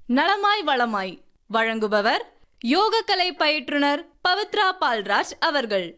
நலமாய் வளமாய் வழங்குபவர் யோகக்கலை பயிற்றுனர் பவித்ரா பால்ராஜ் அவர்கள்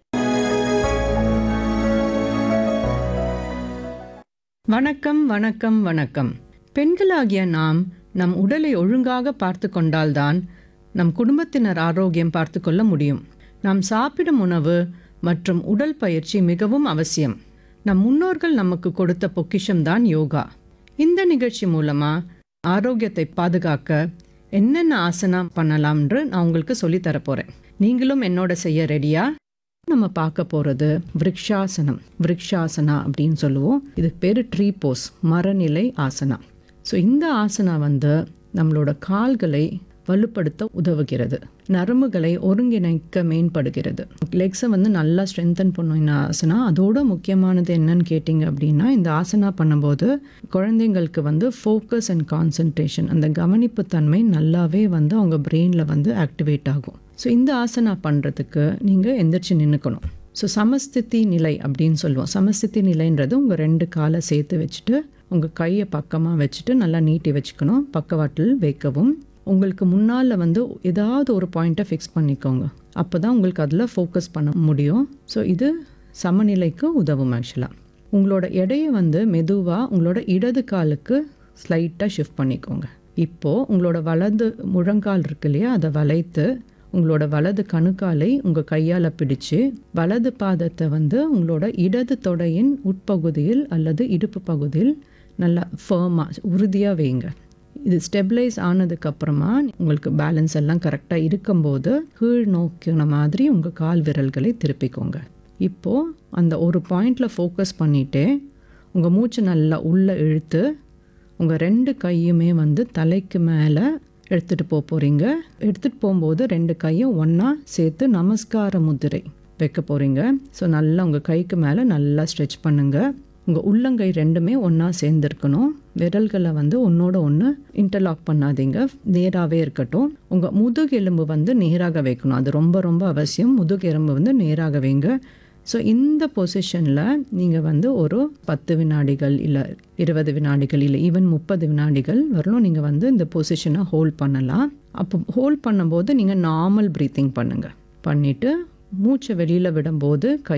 வணக்கம் வணக்கம் வணக்கம் பெண்களாகிய நாம் நம் உடலை ஒழுங்காக பார்த்து கொண்டால்தான் நம் குடும்பத்தினர் ஆரோக்கியம் பார்த்து கொள்ள முடியும் நாம் சாப்பிடும் உணவு மற்றும் உடல் பயிற்சி மிகவும் அவசியம் நம் முன்னோர்கள் நமக்கு கொடுத்த பொக்கிஷம்தான் யோகா இந்த நிகழ்ச்சி மூலமா ஆரோக்கியத்தை பாதுகாக்க என்னென்ன ஆசனா பண்ணலாம்ன்று நான் உங்களுக்கு சொல்லித் தரப் போறேன் நீங்களும் என்னோட செய்ய ரெடியா நம்ம பார்க்க போகிறது விருக்ஷாசனம் விருக்ஷாசனா அப்படின்னு சொல்லுவோம் இதுக்கு பேர் ட்ரீ போஸ் மரநிலை ஆசனா ஸோ இந்த ஆசனா வந்து நம்மளோட கால்களை வலுப்படுத்த உதவுகிறது நரம்புகளை ஒருங்கிணைக்க மேம்படுகிறது லெக்ஸை வந்து நல்லா ஸ்ட்ரென்தன் பண்ணும் இந்த ஆசனா அதோட முக்கியமானது என்னன்னு கேட்டிங்க அப்படின்னா இந்த ஆசனா பண்ணும்போது குழந்தைங்களுக்கு வந்து ஃபோக்கஸ் அண்ட் கான்சன்ட்ரேஷன் அந்த கவனிப்பு தன்மை நல்லாவே வந்து அவங்க பிரெயினில் வந்து ஆக்டிவேட் ஆகும் ஸோ இந்த ஆசனா பண்ணுறதுக்கு நீங்கள் எந்திரிச்சு நின்றுக்கணும் ஸோ சமஸ்திதி நிலை அப்படின்னு சொல்லுவோம் சமஸ்திதி நிலைன்றது உங்கள் ரெண்டு காலை சேர்த்து வச்சுட்டு உங்கள் கையை பக்கமாக வச்சுட்டு நல்லா நீட்டி வச்சுக்கணும் பக்கவாட்டில் வைக்கவும் உங்களுக்கு முன்னால் வந்து ஏதாவது ஒரு பாயிண்ட்டை ஃபிக்ஸ் பண்ணிக்கோங்க அப்போ தான் உங்களுக்கு அதில் ஃபோக்கஸ் பண்ண முடியும் ஸோ இது சமநிலைக்கு உதவும் ஆக்சுவலாக உங்களோட எடையை வந்து மெதுவாக உங்களோட இடது காலுக்கு ஸ்லைட்டாக ஷிஃப்ட் பண்ணிக்கோங்க இப்போது உங்களோட வலது முழங்கால் இருக்கு இல்லையா அதை வளைத்து உங்களோட வலது கணுக்காலை உங்கள் கையால் பிடிச்சு வலது பாதத்தை வந்து உங்களோட இடது தொடையின் உட்பகுதியில் அல்லது இடுப்பு பகுதியில் நல்லா ஃபேமாக உறுதியாக வைங்க இது ஸ்டெபிளைஸ் ஆனதுக்கப்புறமா உங்களுக்கு பேலன்ஸ் எல்லாம் கரெக்டாக இருக்கும்போது கீழ் நோக்கின மாதிரி உங்கள் கால் விரல்களை திருப்பிக்கோங்க இப்போது அந்த ஒரு பாயிண்டில் ஃபோக்கஸ் பண்ணிவிட்டு உங்கள் மூச்சு நல்லா உள்ளே இழுத்து உங்கள் ரெண்டு கையுமே வந்து தலைக்கு மேலே எடுத்துகிட்டு போக போகிறீங்க எடுத்துகிட்டு போகும்போது ரெண்டு கையும் ஒன்றா சேர்த்து நமஸ்கார முதிரை வைக்க போகிறீங்க ஸோ நல்லா உங்கள் கைக்கு மேலே நல்லா ஸ்ட்ரெச் பண்ணுங்கள் உங்கள் உள்ளங்கை ரெண்டுமே ஒன்றா சேர்ந்துருக்கணும் விரல்களை வந்து ஒன்றோட ஒன்று இன்டர்லாக் பண்ணாதீங்க நேராகவே இருக்கட்டும் உங்கள் முதுகெலும்பு வந்து நேராக வைக்கணும் அது ரொம்ப ரொம்ப அவசியம் முதுகெலும்பு வந்து நேராக வைங்க ஸோ இந்த பொசிஷனில் நீங்கள் வந்து ஒரு பத்து வினாடிகள் இல்லை இருபது வினாடிகள் இல்லை ஈவன் முப்பது வினாடிகள் வரலும் நீங்கள் வந்து இந்த பொசிஷனை ஹோல்ட் பண்ணலாம் அப்போ ஹோல்ட் பண்ணும்போது நீங்கள் நார்மல் ப்ரீத்திங் பண்ணுங்கள் பண்ணிவிட்டு மூச்சை வெளியில் விடும்போது கை